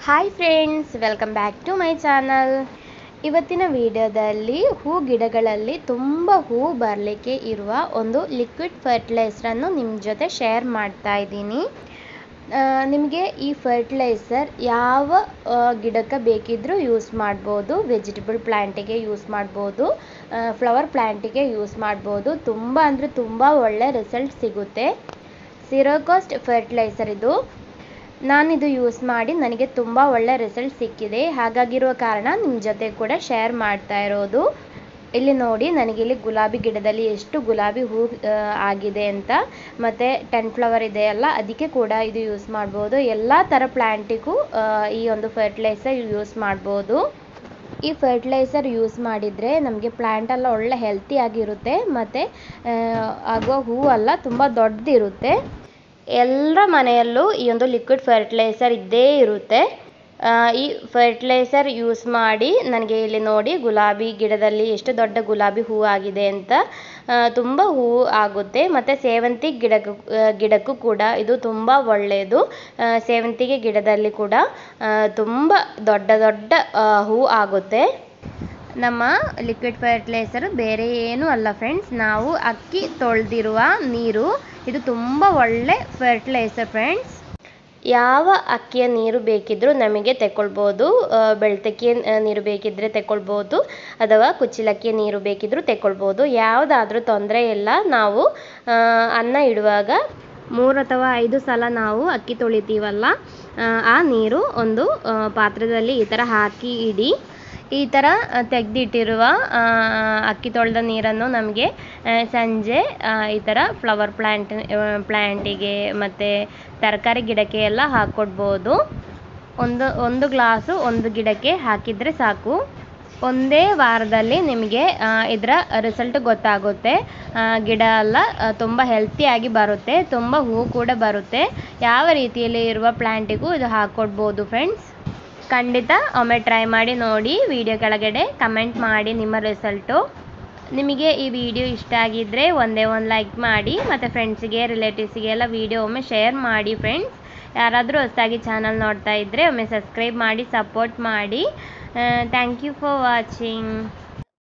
hi friends welcome back to my channel ಇವತ್ತಿನ ವಿಡಿಯೋದಲ್ಲಿ ಹೂ ಗಿಡಗಳಲ್ಲಿ ತುಂಬ ಹೂ ಬರಲಿಕ್ಕೆ ಇರುವ ಒಂದು ಲಿಕ್ವಿಡ್ ಫರ್ಟಿಲೈಸರನ್ನು ನಿಮ್ಮ ಜೊತೆ ಶೇರ್ ಮಾಡ್ತಾ ಇದ್ದೀನಿ ನಿಮಗೆ ಈ ಫರ್ಟಿಲೈಸರ್ ಯಾವ ಆ, ಗಿಡಕ್ಕೆ ಬೇಕಿದ್ರೂ ಯೂಸ್ ಮಾಡ್ಬೋದು ವೆಜಿಟಬಲ್ ಪ್ಲ್ಯಾಂಟಿಗೆ ಯೂಸ್ ಮಾಡ್ಬೋದು ಫ್ಲವರ್ ಪ್ಲ್ಯಾಂಟಿಗೆ ಯೂಸ್ ಮಾಡ್ಬೋದು ತುಂಬ ಅಂದರೆ ತುಂಬ ಒಳ್ಳೆ ರಿಸಲ್ಟ್ ಸಿಗುತ್ತೆ ಸಿರೋಕಾಸ್ಟ್ ಫರ್ಟಿಲೈಸರ್ ಇದು ನಾನಿದು ಯೂಸ್ ಮಾಡಿ ನನಗೆ ತುಂಬ ಒಳ್ಳೆ ರಿಸಲ್ಟ್ ಸಿಕ್ಕಿದೆ ಹಾಗಾಗಿರುವ ಕಾರಣ ನಿಮ್ಮ ಜೊತೆ ಕೂಡ ಶೇರ್ ಮಾಡ್ತಾ ಇರೋದು ಇಲ್ಲಿ ನೋಡಿ ನನಗೆ ಇಲ್ಲಿ ಗುಲಾಬಿ ಗಿಡದಲ್ಲಿ ಎಷ್ಟು ಗುಲಾಬಿ ಹೂ ಆ, ಆಗಿದೆ ಅಂತ ಮತ್ತು ಟೆನ್ ಫ್ಲವರ್ ಇದೆಯಲ್ಲ ಅದಕ್ಕೆ ಕೂಡ ಇದು ಯೂಸ್ ಮಾಡ್ಬೋದು ಎಲ್ಲ ಥರ ಪ್ಲ್ಯಾಂಟಿಗೂ ಈ ಒಂದು ಫರ್ಟಿಲೈಸರ್ ಯೂಸ್ ಮಾಡ್ಬೋದು ಈ ಫರ್ಟಿಲೈಸರ್ ಯೂಸ್ ಮಾಡಿದರೆ ನಮಗೆ ಪ್ಲ್ಯಾಂಟ್ ಎಲ್ಲ ಒಳ್ಳೆ ಹೆಲ್ತಿ ಆಗಿರುತ್ತೆ ಮತ್ತು ಆಗುವ ಹೂವೆಲ್ಲ ತುಂಬ ದೊಡ್ಡದಿರುತ್ತೆ ಎಲ್ಲರ ಮನೆಯಲ್ಲೂ ಈ ಒಂದು ಲಿಕ್ವಿಡ್ ಫರ್ಟಿಲೈಸರ್ ಇದ್ದೇ ಇರುತ್ತೆ ಆ, ಈ ಫರ್ಟಿಲೈಸರ್ ಯೂಸ್ ಮಾಡಿ ನನಗೆ ಇಲ್ಲಿ ನೋಡಿ ಗುಲಾಬಿ ಗಿಡದಲ್ಲಿ ಎಷ್ಟು ದೊಡ್ಡ ಗುಲಾಬಿ ಹೂ ಆಗಿದೆ ಅಂತ ಆ, ತುಂಬ ಹೂ ಆಗುತ್ತೆ ಮತ್ತು ಸೇವಂತಿಗೆ ಗಿಡಕ್ಕೂ ಆ, ಗಿಡಕ್ಕೂ ಕೂಡ ಇದು ತುಂಬ ಒಳ್ಳೆಯದು ಆ, ಸೇವಂತಿಗೆ ಗಿಡದಲ್ಲಿ ಕೂಡ ಆ, ತುಂಬ ದೊಡ್ಡ ದೊಡ್ಡ ಆ, ಹೂ ಆಗುತ್ತೆ ನಮ್ಮ ಲಿಕ್ವಿಡ್ ಫರ್ಟಿಲೈಸರ್ ಬೇರೆ ಏನೂ ಅಲ್ಲ ಫ್ರೆಂಡ್ಸ್ ನಾವು ಅಕ್ಕಿ ತೊಳೆದಿರುವ ನೀರು ಇದು ತುಂಬ ಒಳ್ಳೆ ಫರ್ಟಿಲೈಸರ್ ಫ್ರೆಂಡ್ಸ್ ಯಾವ ಅಕ್ಕಿಯ ನೀರು ಬೇಕಿದ್ರೂ ನಮಗೆ ತೆಕ್ಕೊಳ್ಬೋದು ಆ, ಬೆಳ್ತಕ್ಕಿಯ ಆ, ನೀರು ಬೇಕಿದ್ದರೆ ತೆಕ್ಕೊಳ್ಬೋದು ಅಥವಾ ಕುಚ್ಚಲಕ್ಕಿಯ ನೀರು ಬೇಕಿದ್ರೂ ತೆಕ್ಕೊಳ್ಬೋದು ಯಾವುದಾದ್ರೂ ತೊಂದರೆ ಇಲ್ಲ ನಾವು ಆ, ಅನ್ನ ಇಡುವಾಗ ಮೂರು ಅಥವಾ ಐದು ಸಲ ನಾವು ಅಕ್ಕಿ ತೊಳಿತೀವಲ್ಲ ಆ, ಆ ನೀರು ಒಂದು ಆ, ಪಾತ್ರದಲ್ಲಿ ಈ ಥರ ಹಾಕಿ ಇಡಿ ಈ ಥರ ತೆಗೆದಿಟ್ಟಿರುವ ಅಕ್ಕಿ ತೊಳೆದ ನೀರನ್ನು ನಮಗೆ ಆ, ಸಂಜೆ ಆ, ಈ ಥರ ಫ್ಲವರ್ ಪ್ಲ್ಯಾಂಟ್ ಪ್ಲ್ಯಾಂಟಿಗೆ ಮತ್ತು ತರಕಾರಿ ಗಿಡಕ್ಕೆ ಎಲ್ಲ ಹಾಕ್ಕೊಡ್ಬೋದು ಒಂದು ಒಂದು ಗ್ಲಾಸು ಒಂದು ಗಿಡಕ್ಕೆ ಹಾಕಿದರೆ ಸಾಕು ಒಂದೇ ವಾರದಲ್ಲಿ ನಿಮಗೆ ಆ, ಇದರ ರಿಸಲ್ಟ್ ಗೊತ್ತಾಗುತ್ತೆ ಆ, ಗಿಡ ಎಲ್ಲ ಆ, ತುಂಬ ಹೆಲ್ತಿಯಾಗಿ ಬರುತ್ತೆ ತುಂಬ ಹೂ ಕೂಡ ಬರುತ್ತೆ ಯಾವ ರೀತಿಯಲ್ಲಿ ಇರುವ ಪ್ಲ್ಯಾಂಟಿಗೂ ಇದು ಹಾಕ್ಕೊಡ್ಬೋದು ಫ್ರೆಂಡ್ಸ್ ಖಂಡಿತ ಒಮ್ಮೆ ಟ್ರೈ ಮಾಡಿ ನೋಡಿ ವಿಡಿಯೋ ಕೆಳಗಡೆ ಕಮೆಂಟ್ ಮಾಡಿ ನಿಮ್ಮ ರಿಸಲ್ಟು ನಿಮಗೆ ಈ ವಿಡಿಯೋ ಇಷ್ಟ ಆಗಿದ್ದರೆ ಒಂದೇ ಒಂದು ಲೈಕ್ ಮಾಡಿ ಮತ್ತು ಫ್ರೆಂಡ್ಸಿಗೆ ರಿಲೇಟಿವ್ಸಿಗೆ ಎಲ್ಲ ವಿಡಿಯೋ ಒಮ್ಮೆ ಶೇರ್ ಮಾಡಿ ಫ್ರೆಂಡ್ಸ್ ಯಾರಾದರೂ ಹೊಸದಾಗಿ ಚಾನಲ್ ನೋಡ್ತಾ ಇದ್ದರೆ ಒಮ್ಮೆ ಸಬ್ಸ್ಕ್ರೈಬ್ ಮಾಡಿ ಸಪೋರ್ಟ್ ಮಾಡಿ ಥ್ಯಾಂಕ್ ಯು ಫಾರ್ ವಾಚಿಂಗ್